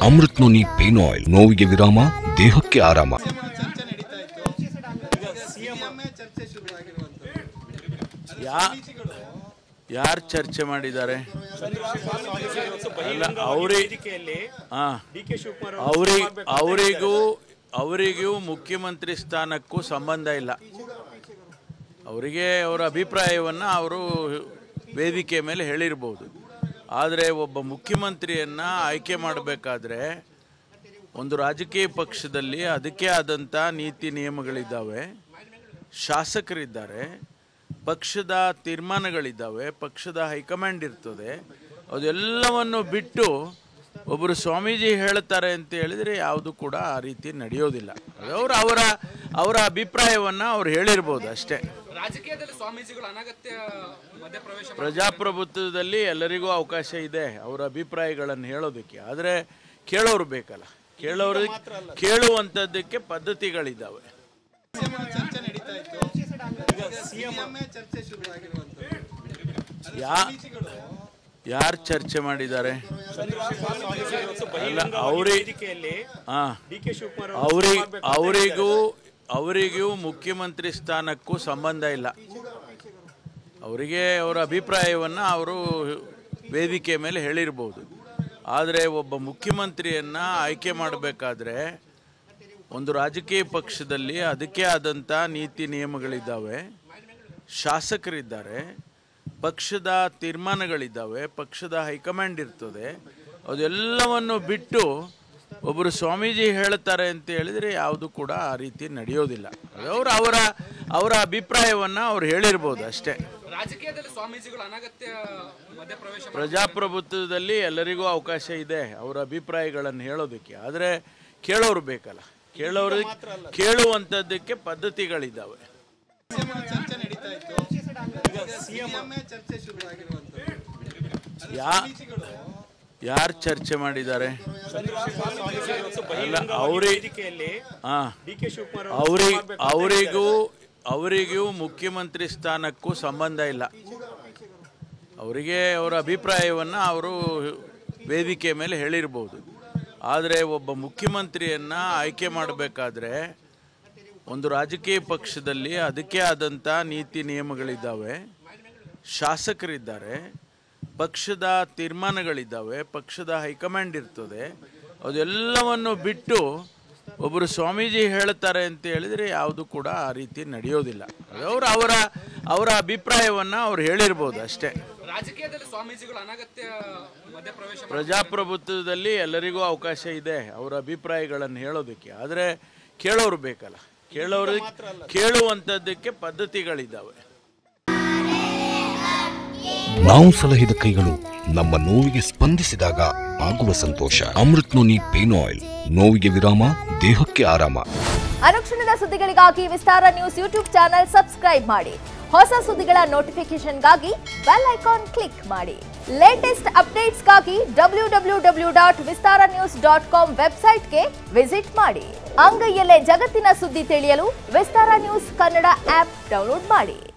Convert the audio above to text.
Amrit noni pain oil ನೋವಿಗೆ ವಿರಾಮ ದೇಹಕ್ಕೆ ಆರಾಮ ಚರ್ಚೆ ನಡೀತಾ ಇತ್ತು ಸಿಎಂಎ ಚರ್ಚೆ ಶುರುವಾಗಿರುವಂತದ್ದು ಯಾ ಯಾರು ಚರ್ಚೆ ಮಾಡಿದ್ದಾರೆ ಅಲ್ಲ ಅವ್ರಿ ಹಾ ಅವ್ರಿ ಅವರಿಗೂ ಅವರಿಗೂ ಮುಖ್ಯಮಂತ್ರಿ ಸ್ಥಾನಕ್ಕೂ ಸಂಬಂಧ ಇಲ್ಲ ಅವರಿಗೆ ಅವರ ಅಭಿಪ್ರಾಯವನ್ನು ಅವರು ವೇದಿಕೆ ಮೇಲೆ ಹೇಳಿರ್ಬೋದು ಆದರೆ ಒಬ್ಬ ಮುಖ್ಯಮಂತ್ರಿಯನ್ನು ಆಯ್ಕೆ ಮಾಡಬೇಕಾದ್ರೆ ಒಂದು ರಾಜಕೀಯ ಪಕ್ಷದಲ್ಲಿ ಅದಕ್ಕೆ ಆದಂಥ ನೀತಿ ನಿಯಮಗಳಿದ್ದಾವೆ ಶಾಸಕರಿದ್ದಾರೆ ಪಕ್ಷದ ತೀರ್ಮಾನಗಳಿದ್ದಾವೆ ಪಕ್ಷದ ಹೈಕಮಾಂಡ್ ಇರ್ತದೆ ಅದೆಲ್ಲವನ್ನು ಬಿಟ್ಟು ಒಬ್ಬರು ಸ್ವಾಮೀಜಿ ಹೇಳ್ತಾರೆ ಅಂತ ಹೇಳಿದರೆ ಯಾವುದು ಕೂಡ ಆ ರೀತಿ ನಡೆಯೋದಿಲ್ಲ ಅವರು ಅವರ ಅವರ ಅಭಿಪ್ರಾಯವನ್ನು ಅವ್ರು ಹೇಳಿರ್ಬೋದು ಅಷ್ಟೇ ರಾಜಕೀಯದಲ್ಲಿ ಸ್ವಾಮೀಜಿಗಳು ಅನಗತ್ಯ ಮಧ್ಯಪ್ರವೇಶ ಪ್ರಜಾಪ್ರಭುತ್ವದಲ್ಲಿ ಎಲ್ಲರಿಗೂ ಅವಕಾಶ ಇದೆ ಅವರ ಅಭಿಪ್ರಾಯಗಳನ್ನು ಹೇಳೋದಕ್ಕೆ ಆದರೆ ಕೇಳೋರು ಬೇಕಲ್ಲ ಕೇಳೋರು ಕೇಳುವಂಥದ್ದಕ್ಕೆ ಪದ್ಧತಿಗಳಿದ್ದಾವೆ ಚರ್ಚೆ ನಡೀತಾ ಇತ್ತು ಸಿಎಂಎ ಚರ್ಚೆ ಶುರುವಾಗಿರುವಂತದ್ದು ಯಾ ಯಾರು ಚರ್ಚೆ ಮಾಡಿದ್ದಾರೆ ಅಲ್ಲ ಅವ್ರಿ ಹಾ ಅವ್ರಿ ಅವರಿಗೂ ಅವರಿಗೂ ಮುಖ್ಯಮಂತ್ರಿ ಸ್ಥಾನಕ್ಕೂ ಸಂಬಂಧ ಇಲ್ಲ ಅವರಿಗೆ ಅವರ ಅಭಿಪ್ರಾಯವನ್ನು ಅವರು ವೇದಿಕೆ ಮೇಲೆ ಹೇಳಿರ್ಬೋದು ಆದರೆ ಒಬ್ಬ ಮುಖ್ಯಮಂತ್ರಿಯನ್ನು ಆಯ್ಕೆ ಮಾಡಬೇಕಾದ್ರೆ ಒಂದು ರಾಜಕೀಯ ಪಕ್ಷದಲ್ಲಿ ಅದಕ್ಕೆ ಆದಂಥ ನೀತಿ ನಿಯಮಗಳಿದ್ದಾವೆ ಶಾಸಕರಿದ್ದಾರೆ ಪಕ್ಷದ ತೀರ್ಮಾನಗಳಿದ್ದಾವೆ ಪಕ್ಷದ ಹೈಕಮಾಂಡ್ ಇರ್ತದೆ ಅದೆಲ್ಲವನ್ನು ಬಿಟ್ಟು ಒಬ್ಬರು ಸ್ವಾಮೀಜಿ ಹೇಳ್ತಾರೆ ಅಂತ ಹೇಳಿದರೆ ಯಾವುದು ಕೂಡ ಆ ರೀತಿ ನಡೆಯೋದಿಲ್ಲ ಅವರು ಅವರ ಅವರ ಅಭಿಪ್ರಾಯವನ್ನು ಅವ್ರು ಹೇಳಿರ್ಬೋದು ಅಷ್ಟೇ ರಾಜಕೀಯದಲ್ಲಿ ಸ್ವಾಮೀಜಿಗಳು ಅನಗತ್ಯ ಮಧ್ಯಪ್ರವೇಶ ಪ್ರಜಾಪ್ರಭುತ್ವದಲ್ಲಿ ಎಲ್ಲರಿಗೂ ಅವಕಾಶ ಇದೆ ಅವರ ಅಭಿಪ್ರಾಯಗಳನ್ನು ಹೇಳೋದಕ್ಕೆ ಆದರೆ ಕೇಳೋರು ಬೇಕಲ್ಲ ಕೇಳೋರು ಕೇಳುವಂಥದ್ದಕ್ಕೆ ಪದ್ಧತಿಗಳಿದ್ದಾವೆ ಚರ್ಚೆ ನಡೀತಾ ಇತ್ತು ಸಿಎಂಎ ಚರ್ಚೆ ಶುರುವಾಗಿರುವಂತದ್ದು ಯಾ ಯಾರು ಚರ್ಚೆ ಮಾಡಿದ್ದಾರೆ ಅಲ್ಲ ಅವ್ರಿ ಹಾ ಅವ್ರಿ ಅವರಿಗೂ ಅವರಿಗೂ ಮುಖ್ಯಮಂತ್ರಿ ಸ್ಥಾನಕ್ಕೂ ಸಂಬಂಧ ಇಲ್ಲ ಅವರಿಗೆ ಅವರ ಅಭಿಪ್ರಾಯವನ್ನು ಅವರು ವೇದಿಕೆ ಮೇಲೆ ಹೇಳಿರ್ಬೋದು ಆದರೆ ಒಬ್ಬ ಮುಖ್ಯಮಂತ್ರಿಯನ್ನು ಆಯ್ಕೆ ಮಾಡಬೇಕಾದ್ರೆ ಒಂದು ರಾಜಕೀಯ ಪಕ್ಷದಲ್ಲಿ ಅದಕ್ಕೆ ಆದಂಥ ನೀತಿ ನಿಯಮಗಳಿದ್ದಾವೆ ಶಾಸಕರಿದ್ದಾರೆ ಪಕ್ಷದ ತೀರ್ಮಾನಗಳಿದ್ದಾವೆ ಪಕ್ಷದ ಹೈಕಮಾಂಡ್ ಇರ್ತದೆ ಅದೆಲ್ಲವನ್ನು ಬಿಟ್ಟು ಒಬ್ಬರು ಸ್ವಾಮೀಜಿ ಹೇಳ್ತಾರೆ ಅಂತ ಹೇಳಿದರೆ ಯಾವುದು ಕೂಡ ಆ ರೀತಿ ನಡೆಯೋದಿಲ್ಲ ಅವರು ಅವರ ಅವರ ಅಭಿಪ್ರಾಯವನ್ನು ಅವ್ರು ಹೇಳಿರ್ಬೋದು ಅಷ್ಟೇ ರಾಜಕೀಯದಲ್ಲಿ ಸ್ವಾಮೀಜಿಗಳು ಅನಗತ್ಯ ಮಧ್ಯಪ್ರವೇಶ ಪ್ರಜಾಪ್ರಭುತ್ವದಲ್ಲಿ ಎಲ್ಲರಿಗೂ ಅವಕಾಶ ಇದೆ ಅವರ ಅಭಿಪ್ರಾಯಗಳನ್ನು ಹೇಳೋದಕ್ಕೆ ಆದರೆ ಕೇಳೋರು ಬೇಕಲ್ಲ ಕೇಳೋರು ಕೇಳುವಂಥದ್ದಕ್ಕೆ ಪದ್ಧತಿಗಳಿದ್ದಾವೆ ನಾವು ಸಲಹಿದ ಕೈಗಳು ನಮ್ಮ ನೋವಿಗೆ ಸ್ಪಂದಿಸಿದಾಗ ಆಗುವ ಸಂತೋಷ ಅಮೃತ್ ನೋನಿ ಪೇನ್ ಆಯಿಲ್ ನೋವಿಗೆ ವಿರಾಮ ದೇಹಕ್ಕೆ ಆರಾಮ ಅನುಕ್ಷಣದ ಸುದ್ದಿಗಳಿಗಾಗಿ Vistara news YouTube channel subscribe ಮಾಡಿ ಹೊಸ ಸುದ್ದಿಗಳ ನೋಟಿಫಿಕೇಶನ್ಗಾಗಿ ಬೆಲ್ ಐಕಾನ್ ಕ್ಲಿಕ್ ಮಾಡಿ ಲೇಟೆಸ್ಟ್ ಅಪ್ಡೇಟ್ಸ್ಗಾಗಿ W W W dot Vistara news dot com ವೆಬ್ಸೈಟ್ಗೆ ವಿಸಿಟ್ ಮಾಡಿ ಅಂಗೈಯಲ್ಲೇ ಜಗತ್ತಿನ ಸುದ್ದಿ ತಿಳಿಯಲು Vistara news Kannada app download ಮಾಡಿ